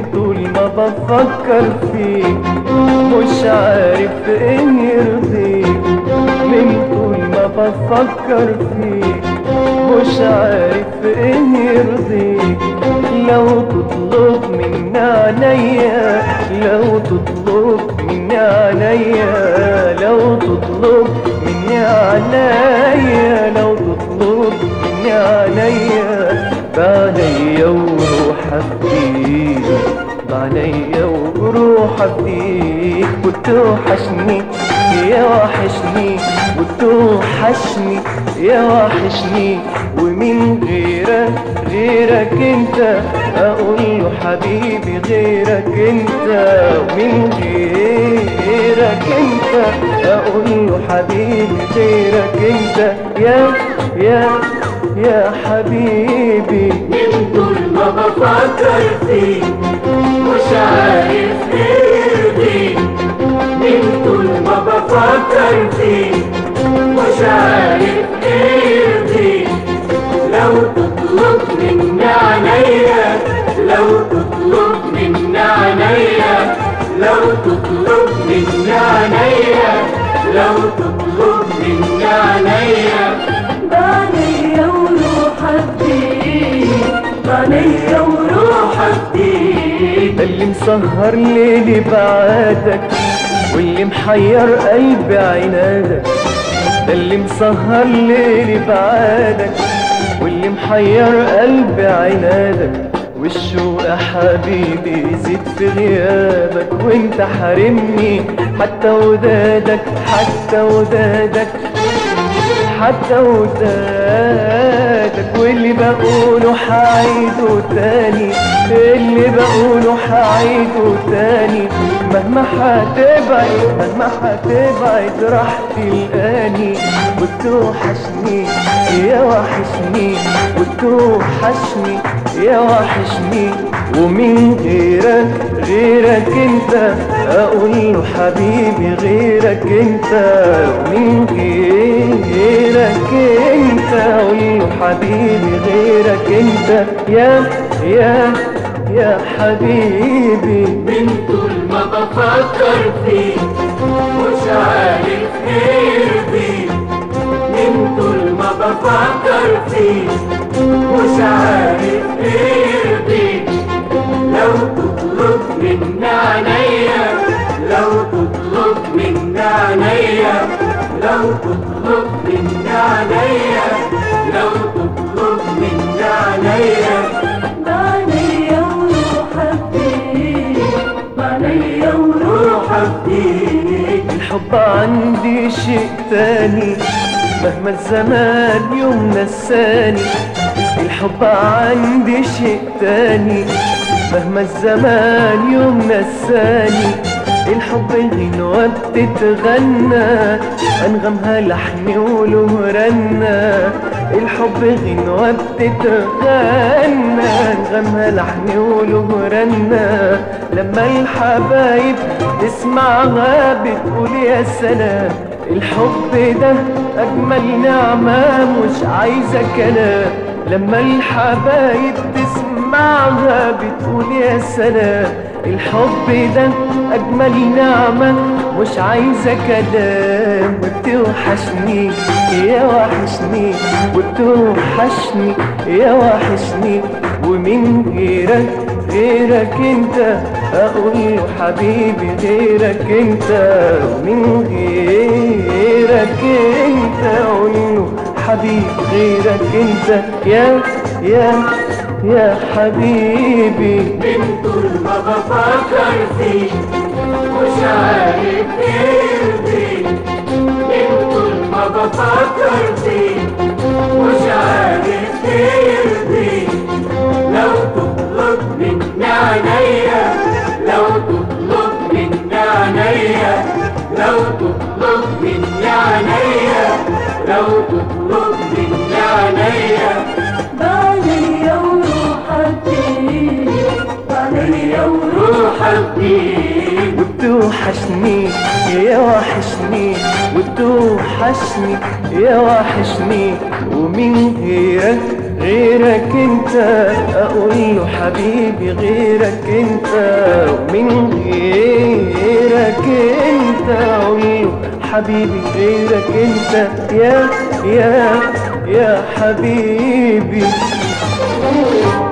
طول ما بفكر فيك مش عارف ان يرضيك من طول ما بفكر فيك مش عارف ان يرضيك لو تطلب مني عينيا لو تطلب مني عينيا لو تطلب مني عينيا لو تطلب مني عينيا بعليا وروح افديك بعليا وروح افديك وتوحشني يا وحشني وتوحشني يا وحشني ومن غيرك غيرك انت اقول له حبيبي غيرك انت ومن غيرك انت اقول له حبيبي غيرك انت يا يا يا حبيبي من طول ما بفكر فيك مش عارف يرضيك من طول ما بفكر فيك مش عارف يرضيك لو تطلب مني عينيا لو تطلب مني عينيا لو تطلب مني عينيا لو تطلب مني عينيا بعينيا وروح فيك بعينيا وروح فيك ده اللي مسهر ليلي بعادك واللي محير قلبي عنادك ده اللي مسهر ليلي بعادك واللي محير قلبي عنادك والشوق يا حبيبي يزيد في غيابك وانت حارمني حتى ودادك حتى ودادك حتى ودادك واللي بقوله حعيده تاني اللي بقوله حعيده تاني مهما حتبعد مهما حتبعد راح تلقاني وتوحشني يا وحشني وتوحشني يا وحشني ومن غيرك غيرك انت اقول له حبيبي غيرك انت ومن غيرك انت اقول له حبيبي غيرك انت يا يا يا حبيبي من طول ما بفكر فيك مش عارف يرضيك من طول ما بفكر فيك مش عارف يرضيك لو تطلب مني عينيا لو تطلب مني عينيا لو تطلب مني عينيا لو تطلب مني عينيا بعينيا وروح فيك بعينيا وروح فيك الحب عندي شيء تاني مهما الزمان يوم نساني الحب عندي شيء تاني مهما الزمان يوم نساني الحب غنوة بتتغنى أنغمها لحن وله رنة الحب غنوة بتتغنى أنغمها لحن وله رنة لما الحبايب تسمعها بتقول يا سلام الحب ده أجمل نعمة مش عايزة كلام لما الحبايب تسمعها بتقول يا سلام الحب ده أجمل نعمة مش عايزة كلام وبتوحشني يا وحشني وبتوحشني يا وحشني ومن غيرك غيرك انت اقول له حبيبي غيرك انت ومن غيرك انت اقول له حبيبي غيرك انت يا يا يا حبيبي من طول ما بفكر فيك مش عارف يرضيك من طول ما بفكر فيك مش عارف يرضيك لو تطلب مني عينيا لو تطلب مني عينيا لو تطلب مني عينيا لو تطلب مني عينيا بعينيا وروح فيك بعينيا وروح فيك وتوحشني يا وحشني وتوحشني يا وحشني ومن غيرك غيرك انت اقول له حبيبي غيرك انت ومن غيرك انت اقول له حبيبي غيرك انت يا يا يا حبيبي